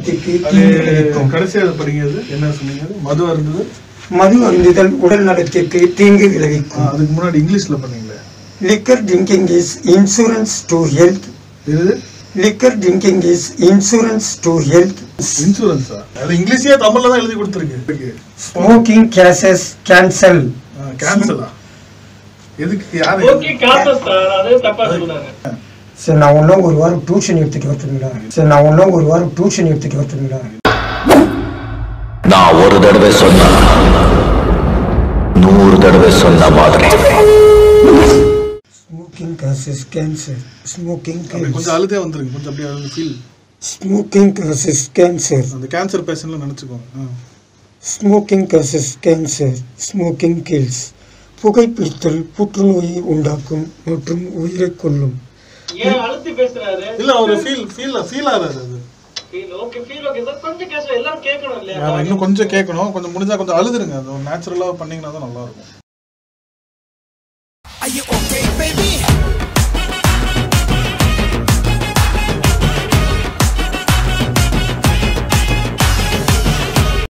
நலத்திற்கு அது தீங்கு விளைவிக்கும் கடைசியா அது படிங்கிறது என்ன சொன்னீங்க மது அருந்தது மது அருந்துதல் உடல் நலத்திற்கு தீங்கு ஆ, விளைவிக்கும் அதுக்கு முன்னாடி இங்கிலீஷ்ல பண்ணீங்களே liquor drinking is insurance to health இது liquor drinking is insurance to health இன்சூரன்ஸா அது இங்கிலீஷே தமிழ்ல தான் எழுதி கொடுத்துருக்கு ஸ்மோக்கிங் கேசஸ் கேன்சல் கேன்சலா எதுக்கு யாரு ஓகே காசு சார் அது தப்பா சொல்றாங்க சரி நான் ஒன்றும் ஒரு வாரம் டியூஷன் எடுத்துட்டு வரட்டுங்களா சரி நான் ஒன்றும் ஒரு வாரம் டியூஷன் எடுத்துட்டு வரட்டுங்களா நான் ஒரு தடவை சொன்னா நூறு தடவை சொன்ன மாதிரி ஸ்மோக்கிங் காசஸ் கேன்சர் ஸ்மோக்கிங் அப்படி கொஞ்சம் அழுதே வந்துருங்க கொஞ்சம் அப்படியே அழுது ஃபீல் ஸ்மோக்கிங் காசஸ் கேன்சர் அந்த கேன்சர் பேஷண்ட்ல நினைச்சுக்கோங்க smoking causes cancer smoking kills புகைப்பிடித்தல் புற்றுநோயை உண்டாக்கும் மற்றும் உயிரை கொல்லும் ஏன் அழுத்தி பேசுறாரு இல்ல ஒரு ஃபீல் ஃபீல் ஃபீல் ஆறாரு அது feel okay feel okay sir கொஞ்சம் கேச எல்லாரும் கேட்கணும் இல்லையா ஆமா, இன்னும் கொஞ்சம் கேட்கணும் கொஞ்சம் முடிஞ்சா கொஞ்சம் அழுதுருங்க அது நேச்சுரலா பண்ணீங்கன்னா தான் நல்லா இருக்கும் Are you okay, baby?